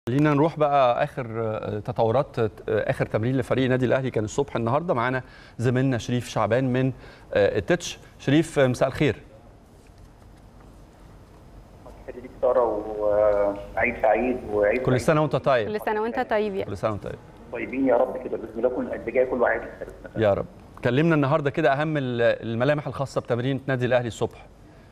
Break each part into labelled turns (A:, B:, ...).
A: خلينا نروح بقى اخر تطورات اخر تمرين لفريق النادي الاهلي كان الصبح النهارده معانا زميلنا شريف شعبان من التتش شريف مساء الخير
B: ليك ساره وعيد سعيد وعيد
A: كل سنه وانت طيب
C: كل سنه وانت طيب يا
A: كل سنه وانت طيب
B: طيبين يا رب كده باذن الله كل اللي جاي كله عيد
A: يا رب كلمنا النهارده كده اهم الملامح الخاصه بتمرين النادي الاهلي الصبح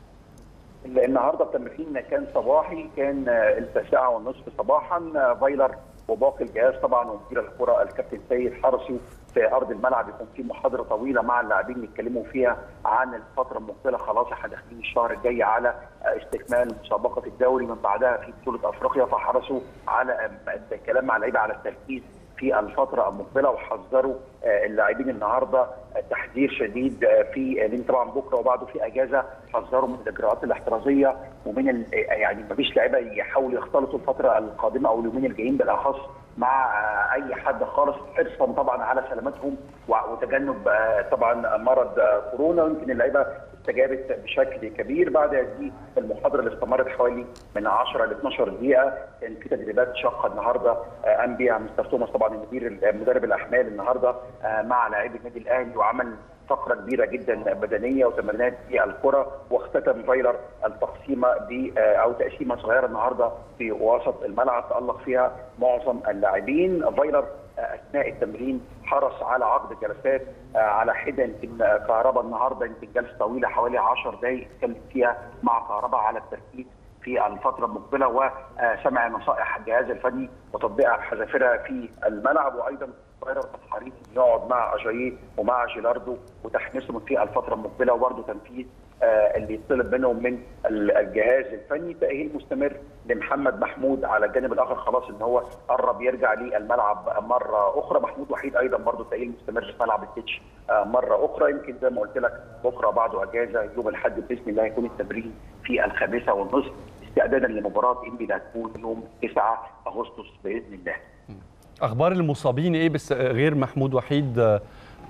B: النهارده التمرين كان صباحي كان التاسعه والنصف صباحا فايلر وباقي الجهاز طبعا ومدير الكره الكابتن سيد حرسي في ارض الملعب يكون في محاضره طويله مع اللاعبين يتكلموا فيها عن الفتره المقبله خلاص احنا داخلين الشهر الجاي على استكمال مسابقه الدوري من بعدها في بطوله افريقيا فحرصوا على الكلام مع اللعيبه على التركيز في الفتره المقبله وحذروا اللاعبين النهارده تحذير شديد في لان طبعا بكره وبعده في اجازه حذروا من الاجراءات الاحترازيه ومن يعني ما فيش لعيبه يحاولوا يختلطوا الفتره القادمه او اليومين الجايين بالاخص مع اي حد خالص حرصا طبعا على سلامتهم وتجنب طبعا مرض كورونا يمكن اللعيبه استجابت بشكل كبير بعد هذه المحاضره اللي استمرت حوالي من 10 ل 12 دقيقه كان في تدريبات شاقه النهارده قام بيها مستر توماس طبعا المدير مدرب الاحمال النهارده مع لاعبي النادي الاهلي وعمل فقره كبيره جدا بدنيه وتمرينات في الكره واختتم فايلر التقسيمه ب او تقسيمه صغيره النهارده في وسط الملعب تالق فيها معظم اللاعبين فايلر اثناء التمرين حرص على عقد جلسات على حده يمكن كهرباء النهارده يمكن جلسه طويله حوالي 10 دقائق اتكلم فيها مع كهرباء على التركيز في الفتره المقبله وسمع نصائح الجهاز الفني وتطبيقها بحذافيرها في الملعب وايضا فايلر حريص يقعد مع اجاييه ومع جيلاردو وتحميسهم في الفتره المقبله وبرضه تنفيذ اللي يطلب منهم من الجهاز الفني تاهيل مستمر لمحمد محمود على الجانب الاخر خلاص ان هو قرب يرجع للملعب مره اخرى محمود وحيد ايضا برضه تاهيل مستمر في ملعب التتش مره اخرى يمكن زي ما قلت لك بكره بعده اجازه يوم الاحد باذن الله يكون التمرين في الخامسه والنصف استعدادا لمباراه انبي اللي هتكون يوم 9 اغسطس باذن الله.
A: اخبار المصابين ايه بس غير محمود وحيد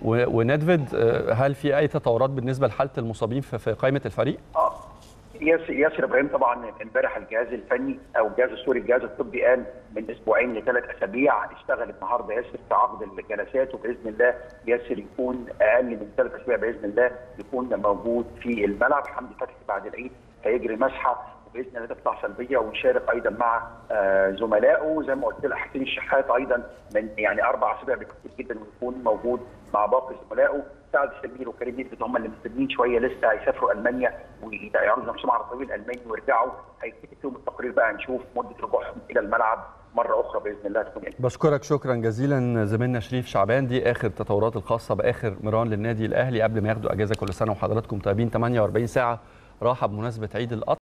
A: وندفيد هل في اي تطورات بالنسبه لحاله المصابين في قائمه الفريق؟
B: اه ياسر ياسر ابراهيم طبعا امبارح الجهاز الفني او الجهاز السوري الجهاز الطبي قال من اسبوعين لثلاث اسابيع اشتغل النهارده ياسر في عقد الجلسات وباذن الله ياسر يكون اقل من ثلاث اسابيع باذن الله يكون موجود في الملعب حمدي فتحي بعد العيد هيجري مسحه باذن الله تطلع سلبيه ويشارك ايضا مع زملائه زي ما قلت لك حسين الشحات ايضا من يعني اربع اسابيع بكثير جدا ويكون موجود مع باقي زملائه سعد سمير وكريم نيفيد هم اللي مستنيين شويه لسه هيسافروا المانيا ويعرضوا نفسهم على الطريق الالماني ويرجعوا هيكتب فيهم التقرير بقى نشوف مده رجوعهم الى الملعب مره اخرى باذن الله تكون يعني.
A: بشكرك شكرا جزيلا زميلنا شريف شعبان دي اخر التطورات الخاصه باخر مران للنادي الاهلي قبل ما ياخدوا اجازه كل سنه وحضراتكم طيبين 48 ساعه راحه بمناسبه عيد الاضحى